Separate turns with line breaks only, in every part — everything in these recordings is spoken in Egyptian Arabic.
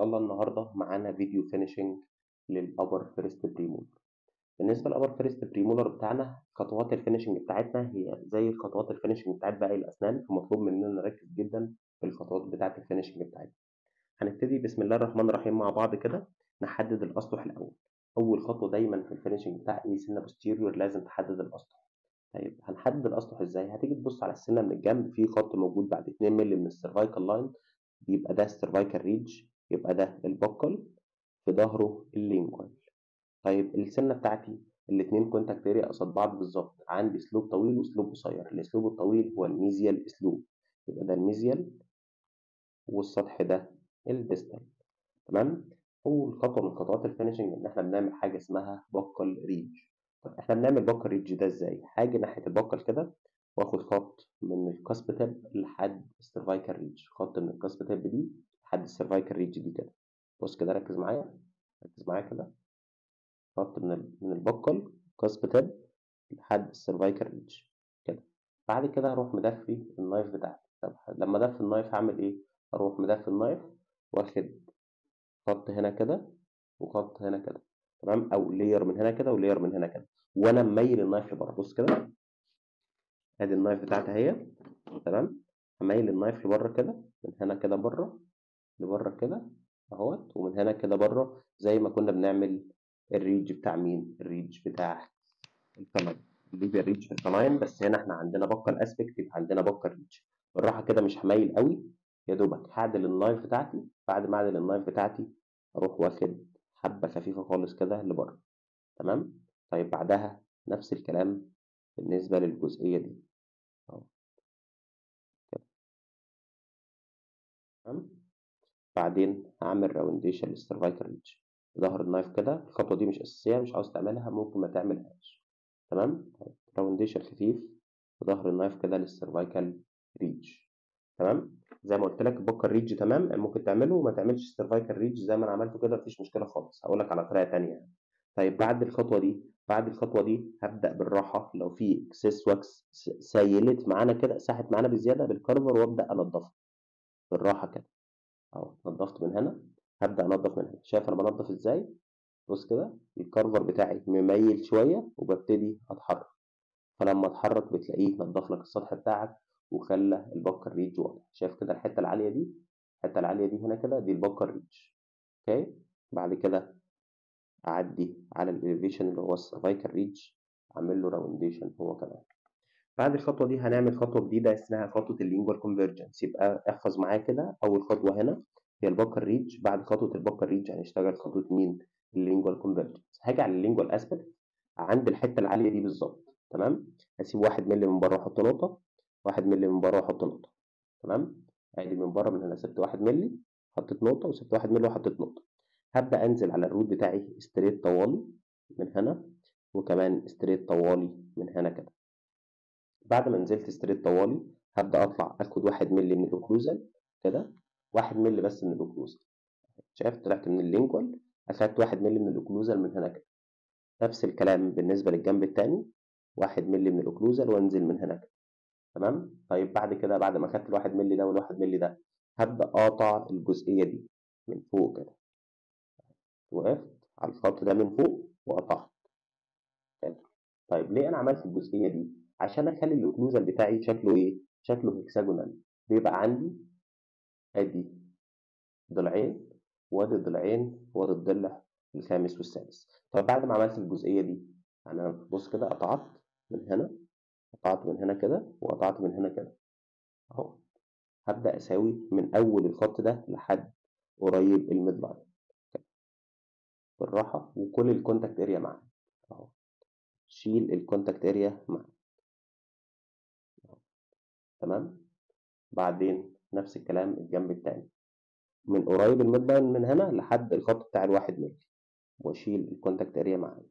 شاء الله النهارده معانا فيديو فينيشنج للأبر فيرست بريمولر بالنسبة للأبر فيرست بريمولر بتاعنا خطوات الفينيشنج بتاعتنا هي زي خطوات الفينيشنج بتاعت باقي الأسنان فمطلوب مننا نركز جدا في الخطوات بتاعت الفينيشنج بتاعتنا هنبتدي بسم الله الرحمن الرحيم مع بعض كده نحدد الأسطح الأول أول خطوة دايما في الفينيشنج بتاع أي سنة بوستيريور لازم تحدد الأسطح طيب هنحدد الأسطح إزاي هتيجي تبص على السنة من الجنب في خط موجود بعد 2 مللي من السيرفايكال لاين يبقى ده السيرفايكال ريدج يبقى ده البقل في ظهره اللينجوال طيب السنة بتاعتي الاتنين كونتاكت اريا قصاد بعض بالظبط عندي اسلوب طويل واسلوب قصير الاسلوب الطويل هو الميزيال اسلوب يبقى ده الميزيال والسطح ده الديستال تمام اول خطوه من خطوات الفينشنج ان احنا بنعمل حاجه اسمها بقل ريدج طب احنا بنعمل بقل ريدج ده ازاي حاجه ناحيه البقل كده واخد خط من الكاسب تاب لحد السيرفايكال ريدج خط من الكاسب تاب دي لحد السيرفايكال ريدج دي كده بص كده ركز معايا ركز معايا كده خط من من البقل كاسب تاب لحد السيرفايكال ريدج كده بعد كده هروح مدفي النايف بتاعتي طب لما ادفي النايف هعمل ايه اروح مدفي النايف واخد خط هنا كده وخط هنا كده تمام او لير من هنا كده ولير من هنا كده وانا مميل النايف لبره بص كده ادي النايف بتاعتي اهي تمام هميل النايف لبره كده من هنا كده بره لبره كده اهوت ومن هنا كده بره زي ما كنا بنعمل الريج بتاع مين الريج بتاع الكناين الليبيا ريج في الكناين بس هنا احنا عندنا بقى الاسبكت يبقى عندنا بقى الريج بالراحه كده مش هميل قوي يا دوبك هعدل النايف بتاعتي بعد ما اعدل النايف بتاعتي اروح واخد حبه خفيفه خالص كده لبره تمام طيب بعدها نفس الكلام بالنسبه للجزئيه دي اهو كده تمام بعدين هعمل راونديشن للسيرفايكال ريدج ظهر النايف كده الخطوه دي مش اساسيه مش عاوز تعملها ممكن ما تعملهاش تمام طيب راونديشن خفيف في ظهر النايف كده للسيرفايكال ريدج تمام زي ما قلت لك بوكر ريدج تمام ممكن تعمله وما تعملش السيرفايكال ريدج زي ما انا عملته كده مفيش مشكله خالص هقول لك على طريقه ثانيه يعني. طيب بعد الخطوه دي بعد الخطوه دي هبدا بالراحه لو في اكسس واكس سيلت معانا كده ساحت معانا بزياده بالكارفر وابدا انضفها بالراحه كده اهو نضفت من هنا هبدا انضف من هنا شايف انا بنضف ازاي بص كده الكارفر بتاعي مميل شويه وببتدي اتحرك فلما اتحرك بتلاقيه نضف لك السطح بتاعك وخلى البكر ريدج واضح شايف كده الحته العاليه دي الحته العاليه دي هنا كده دي البكر ريدج اوكي بعد كده اعدي على الاليفيشن اللي هو السيرفايكال ريدج اعمل له راونديشن هو كمان بعد الخطوه دي هنعمل خطوه جديده اسمها خطوه اللينجوال كونفرجنس يبقى احفظ معايا كده اول خطوه هنا هي البكر ريدج بعد خطوه البكر ريدج هنشتغل خطوه مين اللينجوال كونفرجنس هاجي على اللينجوال اسبكت عند الحته العاليه دي بالظبط تمام هسيب واحد مللي من بره واحط نقطه واحد مللي من بره واحط نقطه تمام ادي من بره من هنا سبت واحد مللي حطيت نقطه وسبت واحد مللي وحطيت نقطه هبدا انزل على الروت بتاعي ستريت طوالي من هنا وكمان ستريت طوالي من هنا كده بعد ما نزلت ستريت طوالي هبدا اطلع اخد واحد مللي من الاوكلوزال كده واحد مللي بس من الاوكلوزال شايف طلعت من اللينجوال اخدت واحد مللي من الاوكلوزال من هنا كده نفس الكلام بالنسبه للجنب التاني واحد مللي من الاوكلوزال وانزل من هنا كده تمام طيب بعد كده بعد ما خدت الواحد مللي ده والواحد مللي ده هبدا اقطع الجزئيه دي من فوق كده وقفت على الخط ده من فوق وقطعت طيب ليه انا عملت الجزئيه دي عشان اخلي الاوكلوزال بتاعي شكله ايه شكله هكساجونال بيبقى عندي ادي ضلعين وادي الضلعين وادي الضلع الخامس والسادس طب بعد ما عملت الجزئيه دي انا بص كده قطعت من هنا قطعت من هنا كده وقطعت من هنا كده اهو هبدا اساوي من اول الخط ده لحد قريب الميد لاين بالراحه وكل الكونتاكت اريا معاك اهو شيل الكونتاكت اريا معاك تمام بعدين نفس الكلام الجنب التاني من قريب الميد لاين من هنا لحد الخط بتاع الواحد مللي واشيل الكونتاكت اريا معايا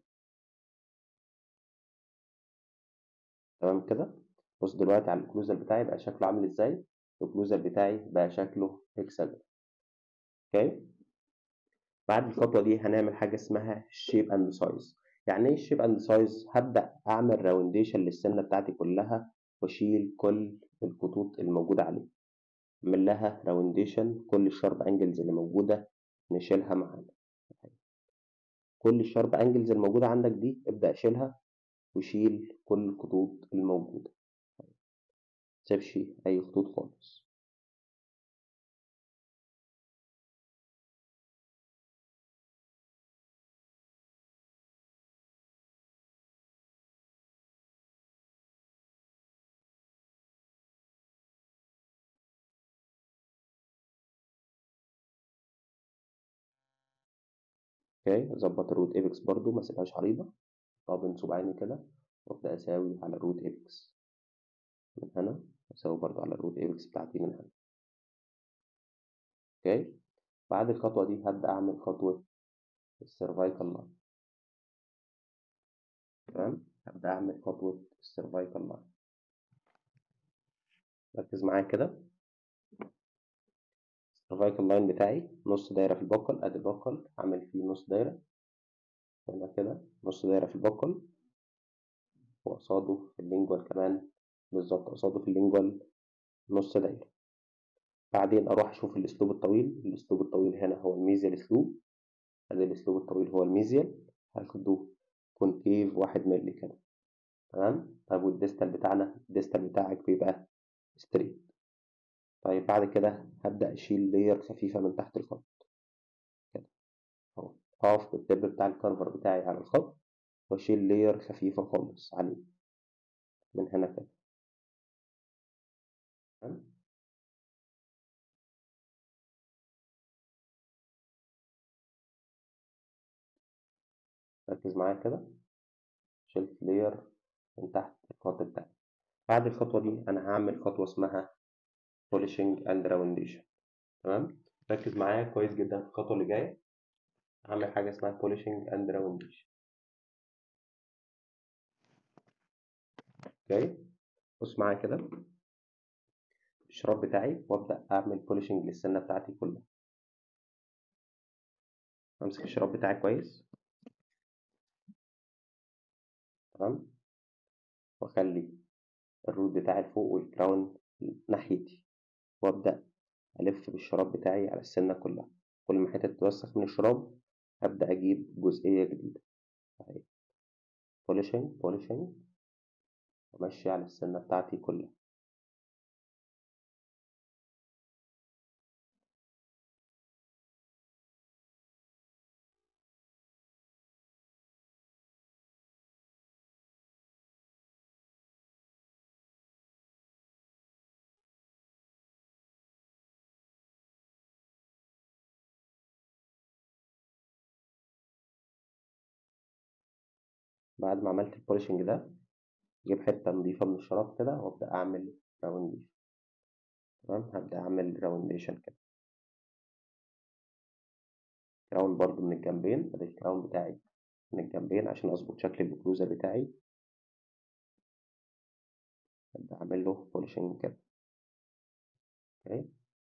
تمام كده بص دلوقتي على الاوكلوزال بتاعي بقى شكله عامل ازاي الاوكلوزال بتاعي بقى شكله هكساجون اوكي بعد الخطوه دي هنعمل حاجه اسمها شيب اند سايز يعني ايه الشيب اند سايز هبدا اعمل راونديشن للسنه بتاعتي كلها واشيل كل الخطوط الموجوده عليها اعمل لها راونديشن كل الشارب انجلز اللي موجوده نشيلها معانا كل الشارب انجلز الموجودة عندك دي ابدأ شيلها وشيل كل الخطوط الموجودة متسيبش أي خطوط خالص اوكي اظبط الروت ايبكس برضو ما اسيبهاش عريضة احطها بين صباعيني كده وابدأ اساوي على الروت ايبكس من هنا اساوي برضو على الروت ايبكس بتاعتي من هنا اوكي بعد الخطوة دي هبدأ اعمل خطوة السيرفايكال لاين تمام هبدأ اعمل خطوة السيرفايكال لاين ركز معايا كده السيرفايكال لاين بتاعي نص دايرة في البقل ادي البقل اعمل فيه نص دايرة هنا كده نص دايرة في البقل وقصاده في اللينجوال كمان بالظبط قصاده في اللينجوال نص دايرة بعدين أروح أشوف الأسلوب الطويل الأسلوب الطويل هنا هو الميزيال أسلوب أدي الأسلوب الطويل هو الميزيال هاخده كونكيف واحد مللي كده تمام طيب والديستال بتاعنا الديستال بتاعك بيبقى ستريت طيب بعد كده هبدأ أشيل لير خفيفة من تحت الخط كده أهو أقف بالتب بتاع الكارفر بتاعي على الخط وأشيل لير خفيفة خالص عليه من هنا كده تمام ركز معايا كده شلت لير من تحت الخط بتاعي بعد الخطوة دي أنا هعمل خطوة اسمها polishing and roundation تمام ركز معايا كويس جدا في الخطوة اللي جاية هعمل حاجة اسمها polishing and roundation اوكي بص معايا كده الشراب بتاعي وابدأ أعمل polishing للسنة بتاعتي كلها أمسك الشراب بتاعي كويس تمام وأخلي الروت بتاعي لفوق والكراون ناحيتي وأبدأ ألف بالشراب بتاعي على السنة كلها كل ما حتة تتوسخ من الشراب أبدأ أجيب جزئية جديدة أهي بوليشنج بوليشنج وأمشي على السنة بتاعتي كلها بعد ما عملت البوليشنج ده اجيب حته نضيفه من الشراب كده وابدا اعمل راونديشن تمام هبدا اعمل راونديشن كده كراون برضو من الجنبين ادي الكراون بتاعي من الجنبين عشان اظبط شكل الاوكلوزر بتاعي ابدا اعمل له بوليشنج كده اوكي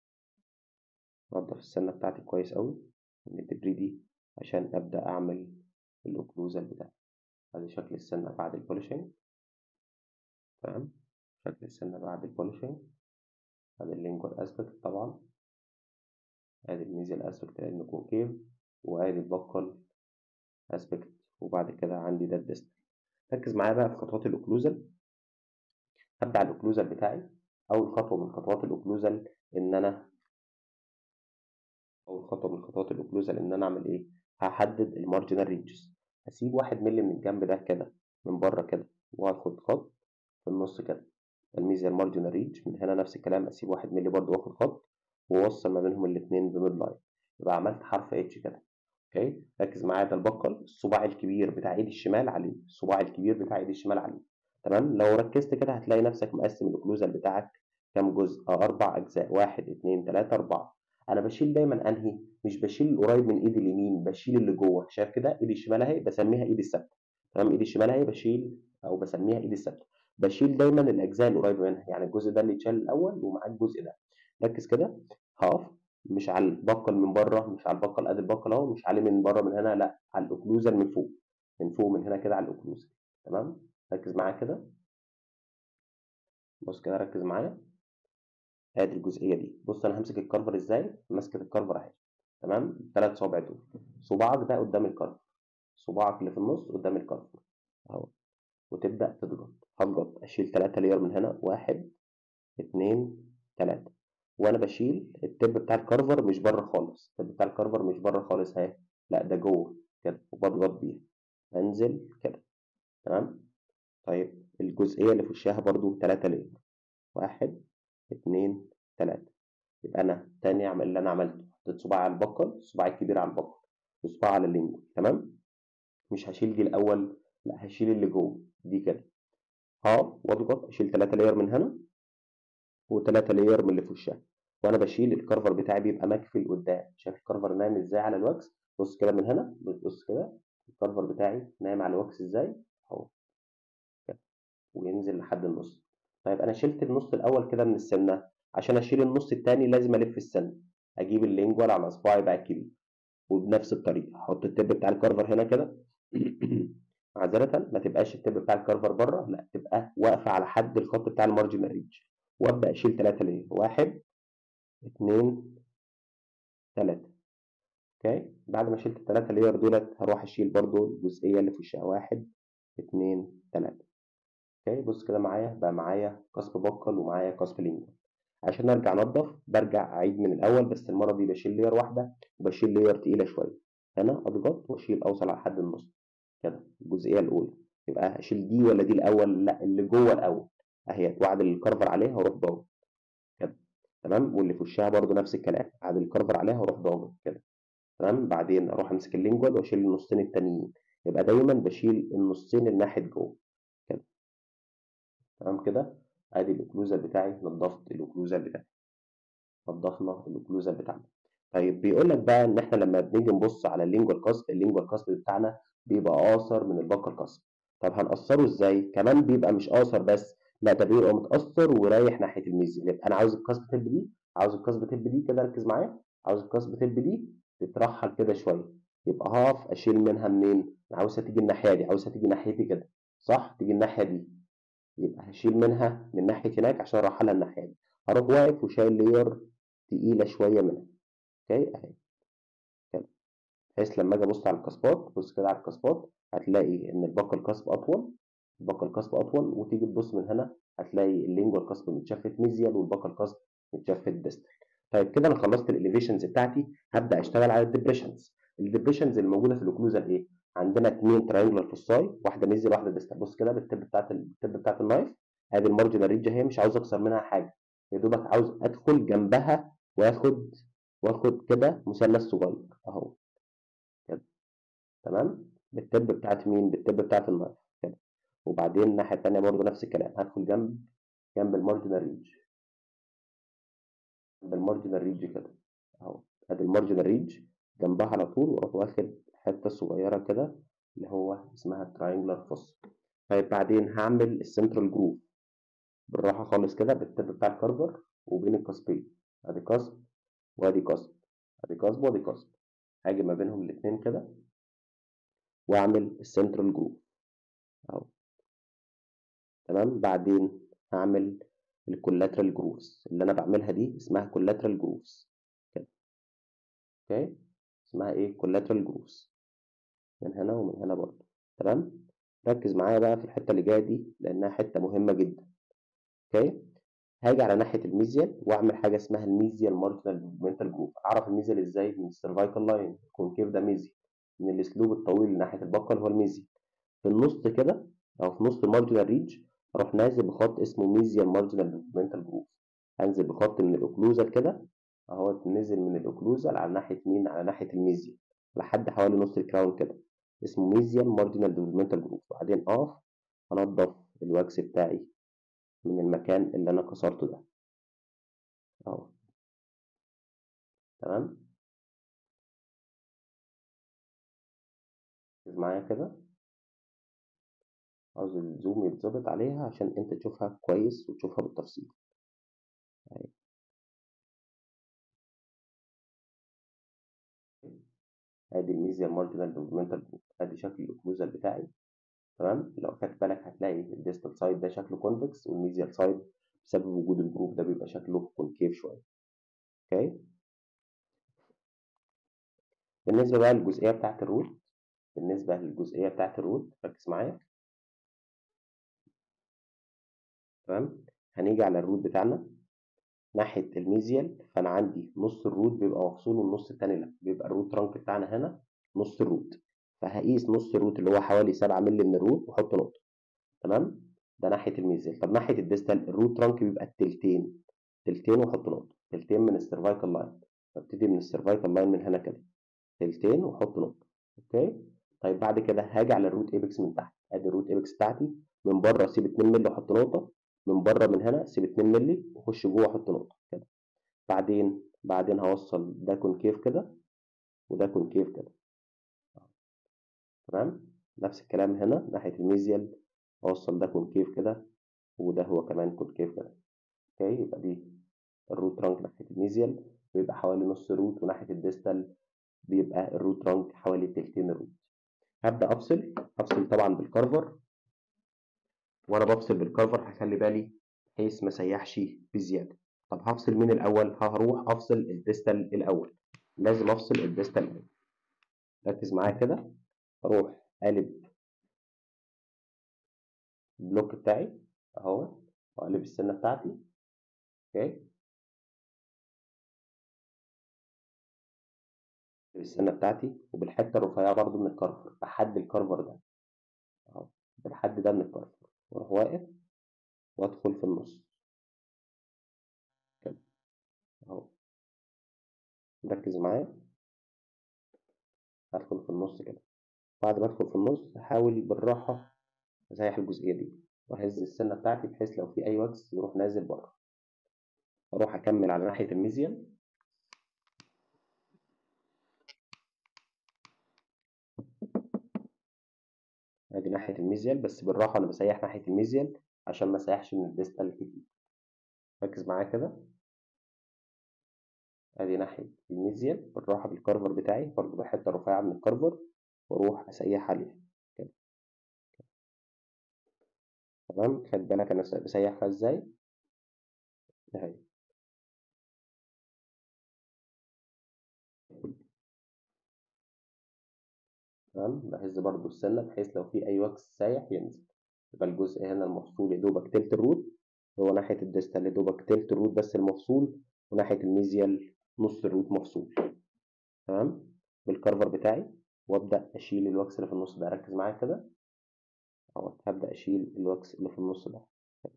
انضف السنه بتاعتي كويس قوي من الدبري دي عشان ابدا اعمل الاوكلوزر بتاعي ادي شكل السنه بعد البوليشنج تمام شكل السنة بعد البوليشنج ادي اللينجوال اسبكت طبعا ادي الميزيال اسبكت لانه كونكيف وادي البقل اسبكت وبعد كده عندي ده الديستال ركز معايا بقى في خطوات الاوكلوزال هبدأ على الاوكلوزال بتاعي اول خطوة من خطوات الاوكلوزال ان انا اول خطوة من خطوات الاوكلوزال ان انا اعمل ايه هحدد المارجنال ريجز هسيب واحد مللي من الجنب ده كده من بره كده وهاخد خط في النص كده الميزيال مارجنال ريج من هنا نفس الكلام اسيب واحد مللي برضه واخد خط واوصل ما بينهم الاثنين بميد لاين يبقى عملت حرف اتش كده اوكي ركز معايا ده البقل الصباع الكبير بتاع ايدي الشمال عليه الصباع الكبير بتاع ايدي الشمال عليه تمام لو ركزت كده هتلاقي نفسك مقسم الاوكلوزال بتاعك كام جزء اربع اجزاء واحد اتنين تلاته اربعه انا بشيل دايما انهي مش بشيل القريب من ايدي اليمين بشيل اللي جوه شايف كده ايدي الشمال اهي بسميها ايدي الثابته تمام ايدي الشمال اهي بشيل او بسميها ايدي الثابته بشيل دايما الاجزاء القريبه منها يعني الجزء ده اللي اتشال الاول ومعاه الجزء ده ركز كده هقف مش على البقل من بره مش على البقل ادي البقل اهو مش عليه من بره من هنا لا على الاوكلوزال من فوق من فوق من هنا كده على الاوكلوزال تمام ركز معايا كده بص كده ركز معايا ادي الجزئيه دي بص انا همسك الكارفر ازاي ماسكه الكارفر اهي تمام الثلاث صوابع دول صباعك ده قدام الكرف صباعك اللي في النص قدام الكرف اهو وتبدا تضغط هضغط اشيل ثلاثة لير من هنا واحد اتنين تلاتة وانا بشيل التب بتاع الكارفر مش بره خالص التب بتاع الكارفر مش بره خالص اهي لا ده جوه كده وبضغط بيها انزل كده تمام طيب الجزئيه اللي في وشها برضو تلاتة لير واحد اتنين تلاتة يبقى انا تاني اعمل اللي انا عملته حطيت صباعي على البقل صباعي الكبير على البقل وصباعي على اللينجو تمام مش هشيل دي الاول لا هشيل اللي جوه دي كده ها واضغط اشيل تلاتة لير من هنا وتلاتة لير من اللي في وشها وانا بشيل الكرفر بتاعي بيبقى مكفي لقدام شايف الكرفر نايم ازاي على الوكس بص كده من هنا بص كده الكرفر بتاعي نايم على الوكس ازاي اهو كده وينزل لحد النص طيب انا شلت النص الاول كده من السنه عشان اشيل النص التاني لازم الف السنه اجيب اللينجوال على صباعي بقى الكبير وبنفس الطريقه احط التب بتاع الكرفر هنا كده معذره ما تبقاش التب بتاع الكرفر بره لا تبقى واقفه على حد الخط بتاع المارجنال ريدج وابدا اشيل ثلاثه ليه واحد اتنين تلاتة اوكي بعد ما شلت التلاتة لير دولت هروح اشيل برضو الجزئية اللي في وشها واحد اتنين تلاتة اوكي بص كده معايا بقى معايا قصب بقل ومعايا قصب لينجوال عشان ارجع انضف برجع اعيد من الاول بس المرة دي بشيل لير واحدة وبشيل لير تقيلة شوية هنا اضغط واشيل اوصل على حد النص كده الجزئية الاولى يبقى هشيل دي ولا دي الاول لا اللي جوه الاول اهي واعدل الكرفر عليها واروح ضاغط كده تمام واللي في وشها برضو نفس الكلام اعدل الكرفر عليها واروح ضاغط كده تمام بعدين اروح امسك اللينجوال واشيل النصين التانيين يبقى دايما بشيل النصين الناحيه جوه كده تمام كده ادي الاوكلوزال بتاعي نضفت الاوكلوزال بتاعي نضفنا الاوكلوزال بتاعنا طيب بيقول لك بقى ان احنا لما بنيجي نبص على اللينجوال كاسب اللينجوال كاسب بتاعنا بيبقى اقصر من البكر كاسب طب هنقصره ازاي كمان بيبقى مش قاصر بس لا ده بيبقى متقصر ورايح ناحيه الميزي يبقى انا عاوز الكاسب تب دي عاوز الكاسب تب دي كده ركز معايا عاوز الكاسب تب دي تترحل كده شويه يبقى هقف اشيل منها منين انا عاوزها تيجي الناحيه دي عاوزها تيجي ناحيتي كده صح تيجي الناحيه دي يبقى هشيل منها من ناحيه هناك عشان ارحلها الناحيه دي هروح واقف وشايل لير تقيله شويه منها اوكي اهي كده بحيث لما اجي ابص على الكاسبات بص كده على الكاسبات هتلاقي ان الباقه الكاسب اطول الباقه الكاسب اطول وتيجي تبص من هنا هتلاقي اللينجوال كاسب متشفت ميزيال والباقه الكاسب متشفت ديستال طيب كده انا خلصت الاليفيشنز بتاعتي هبدا اشتغل على الديبريشنز الديبريشنز اللي موجوده في الاوكلوجن ايه عندنا اثنين تراينجلر فوساي واحده ميزيال واحده ديستال بص كده بالتب بتاعت التب بتاعت النايف ادي المارجنال ريدج اهي مش عاوز اكسر منها حاجه يا دوبك عاوز ادخل جنبها واخد واخد كده مثلث صغير اهو كده تمام بالتب بتاعت مين بالتب بتاعت النايف كده وبعدين الناحيه الثانيه برضه نفس الكلام هدخل جنب جنب المارجنال ريدج جنب المارجنال ريدج كده اهو ادي المارجنال ريدج جنبها على طول واروح واخد حته صغيره كده اللي هو اسمها تراينجلر فوس طيب بعدين هعمل السنترال جروف بالراحه خالص كده بالتب بتاع الكارفر وبين القصبين ادي قصب وادي قصب ادي قصب وادي قصب هاجي ما بينهم الاثنين كده واعمل السنترال جروف اهو تمام بعدين هعمل الكولاترال جروفز اللي انا بعملها دي اسمها كولاترال جروفز كده اوكي اسمها ايه كولاترال جروفز من هنا ومن هنا برضه تمام ركز معايا بقى في الحته اللي جايه دي لانها حته مهمه جدا اوكي هاجي على ناحيه الميزيال واعمل حاجه اسمها الميزيال مارجنال موفمنتال جروف اعرف الميزيال ازاي من السيرفايكال لاين الكونكيف ده ميزيال من الاسلوب الطويل ناحيه البقل هو الميزيال في النص كده او في نص المارجنال ريدج اروح نازل بخط اسمه ميزيال مارجنال موفمنتال جروف انزل بخط من الاوكلوزال كده اهو نزل من الاوكلوزال على ناحيه مين على ناحيه الميزيال لحد حوالي نص الكراون كده اسمه ميزيال مارجنال ديفلوبمنتال جروف بعدين اقف انضف الواكس بتاعي من المكان اللي انا كسرته ده اهو تمام معايا كده عاوز الزوم يتظبط عليها عشان انت تشوفها كويس وتشوفها بالتفصيل اهي ادي الميزيال مارجنال ديفلوبمنتال جروف ادي شكل الاوكلوزال بتاعي تمام لو خدت بالك هتلاقي الديستال سايد ده شكله كونفكس والميزيال سايد بسبب وجود الجروف ده بيبقى شكله كونكيف شويه اوكي بالنسبة بقى للجزئية بتاعة الروت بالنسبة للجزئية بتاعة الروت ركز معايا تمام هنيجي على الروت بتاعنا ناحية الميزيال فأنا عندي نص الروت بيبقى مفصول والنص التاني لأ بيبقى الروت ترانك بتاعنا هنا نص الروت فهقيس نص الروت اللي هو حوالي 7 مللي من الروت واحط نقطة تمام ده ناحية الميزيال طب ناحية الديستال الروت ترانك بيبقى التلتين تلتين واحط نقطة تلتين من السيرفايكال لاين ببتدي من السيرفايكال لاين من هنا كده تلتين واحط نقطة اوكي طيب بعد كده هاجي على الروت ايبكس من تحت ادي الروت ايبكس بتاعتي من بره اسيب 2 مللي واحط نقطة من بره من هنا اسيب 2 مللي واخش جوه احط نقطة كده بعدين بعدين هوصل ده كونكيف كده وده كونكيف كده تمام نفس الكلام هنا ناحية الميزيال اوصل ده كونكيف كده وده هو كمان كونكيف كده اوكي يبقى دي الروت ترانك ناحية الميزيال بيبقى حوالي نص روت وناحية الديستال بيبقى الروت ترانك حوالي تلتين الروت هبدأ أفصل أفصل طبعا بالكارفر وأنا بفصل بالكارفر هخلي بالي بحيث ما سيحش بزيادة طب هفصل مين الأول؟ هروح أفصل الديستال الأول لازم أفصل الديستال الأول ركز معايا كده أروح قالب البلوك بتاعي أهو وأقلب السنة بتاعتي أوكي السنة بتاعتي وبالحتة الرفيعة برضو من الكرفر بحد الكرفر ده اهو بالحد ده من الكرفر واروح واقف وادخل في النص كده اهو مركز معايا هدخل في النص كده بعد ما ادخل في النص هحاول بالراحة ازيح الجزئية دي واهز السنة بتاعتي بحيث لو في اي وكس يروح نازل بره اروح اكمل على ناحية الميزيال ادي ناحية الميزيال بس بالراحة انا بسيح ناحية الميزيال عشان ما اسيحش من الديستال كتير ركز معايا كده ادي ناحية الميزيال بالراحة بالكارفر بتاعي برضه بحتة رفيعة من الكارفر واروح اسيح عليها كده تمام خد بالك انا بسيحها ازاي اهي تمام بهز برضو السنة بحيث لو في أي وكس سايح ينزل يبقى الجزء هنا المفصول يا دوبك تلت الروت هو ناحية الديستال يا دوبك تلت الروت بس المفصول وناحية الميزيال نص الروت مفصول تمام بالكارفر بتاعي وابدأ أشيل الوكس اللي في النص ده ركز معايا كده اهو هبدأ أشيل الوكس اللي في النص ده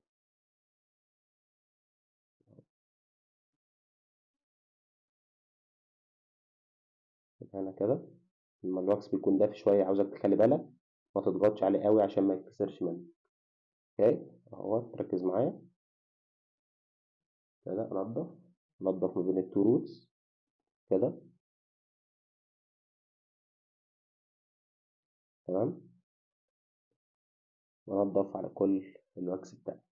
هنا كده لما الوكس بيكون دافي شوية عاوزك تخلي بالك ما تضغطش عليه قوي عشان ما يتكسرش منك اوكي اهو ركز معايا كده انضف انضف ما بين التو روتس كده تمام وانضف على كل الوكس بتاعي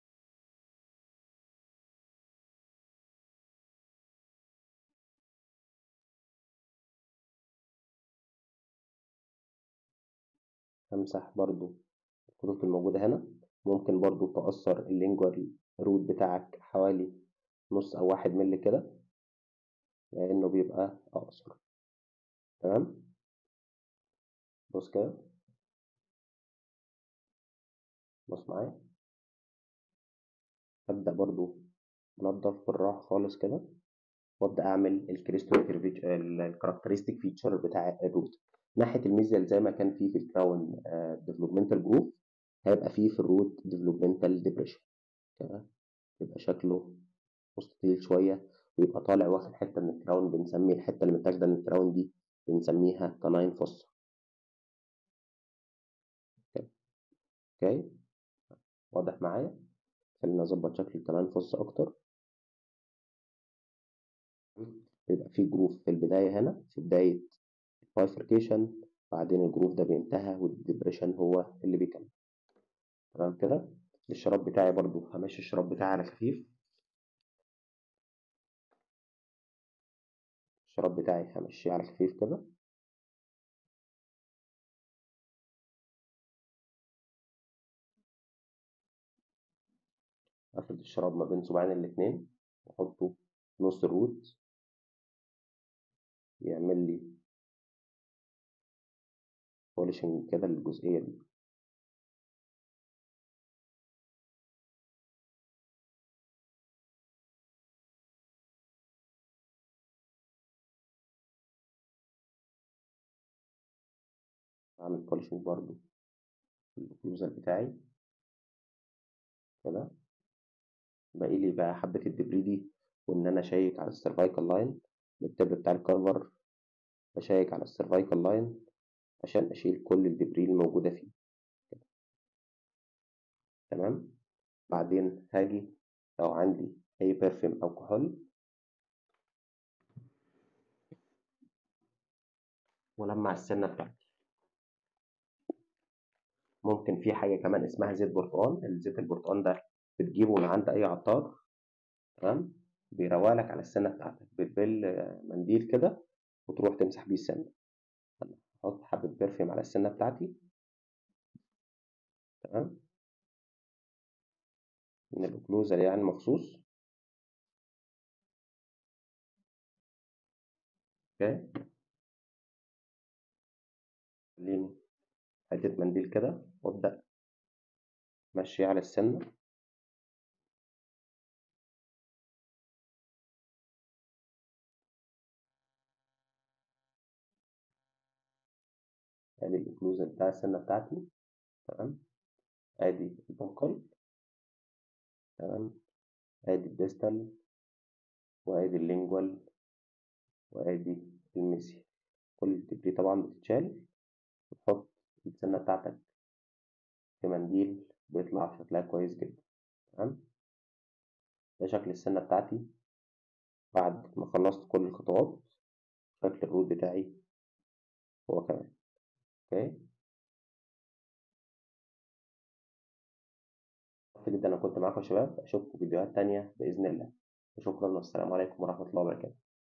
همسح برضو الخطوط الموجودة هنا ممكن برضو تأثر اللينجوال روت بتاعك حوالي نص أو واحد ملي كده لأنه بيبقى أقصر تمام بص كده بص معايا أبدأ برضو أنضف بالراحة خالص كده وأبدأ أعمل الكريستال الكاركترستيك فيتشر بتاع الروت ناحية الميزيال زي ما كان فيه في الكراون ديفلوبمنتال جروف هيبقى فيه في الروت ديفلوبمنتال ديبريشن كده يبقى شكله مستطيل شوية ويبقى طالع واخد حتة من الكراون بنسمي الحتة اللي متاخدة من الكراون دي بنسميها كاناين فوسا اوكي واضح معايا خلينا اظبط شكل الكاناين فوسا اكتر يبقى في جروف في البداية هنا في بداية البايفركيشن بعدين الجروف ده بينتهى والديبريشن هو اللي بيكمل تمام كده الشراب بتاعي برضو همشي الشراب بتاعي على خفيف الشراب بتاعي همشيه على خفيف كده افرد الشراب ما بين صباعين الاتنين واحطه نص الروت يعمل لي بولشنج كده للجزئية دي أعمل بولشنج برضو الأوكلوزال بتاعي كده باقي لي بقى حبة الدبري دي وإن أنا أشيك على السيرفايكال لاين بالتب بتاع الكارفر بشيك على السيرفايكال لاين عشان أشيل كل الدبري الموجودة فيه تمام بعدين هاجي لو عندي أي برفيوم أو كحول ولمع السنة بتاعتي ممكن في حاجة كمان اسمها زيت برتقال الزيت البرتقال ده بتجيبه من عند أي عطار تمام بيروالك على السنة بتاعتك بتبل منديل كده وتروح تمسح بيه السنة أحط حبة برفيوم على السنة بتاعتي تمام من الأوكلوزال يعني مخصوص اوكي خليني حتة منديل كده وابدأ مشي على السنة ادي الأوكلوزال بتاع السنة بتاعتي تمام ادي البنقل تمام ادي الديستال وادي اللينجوال وادي الميسي كل الدبري طبعا بتتشال وتحط السنة بتاعتك في منديل بيطلع شكلها كويس جدا تمام ده شكل السنة بتاعتي بعد ما خلصت كل الخطوات شكل الروت بتاعي هو كمان اوكي مبسوط جدا انا كنت معاكم يا شباب اشوفكم فيديوهات تانية باذن الله وشكرا والسلام عليكم ورحمه الله وبركاته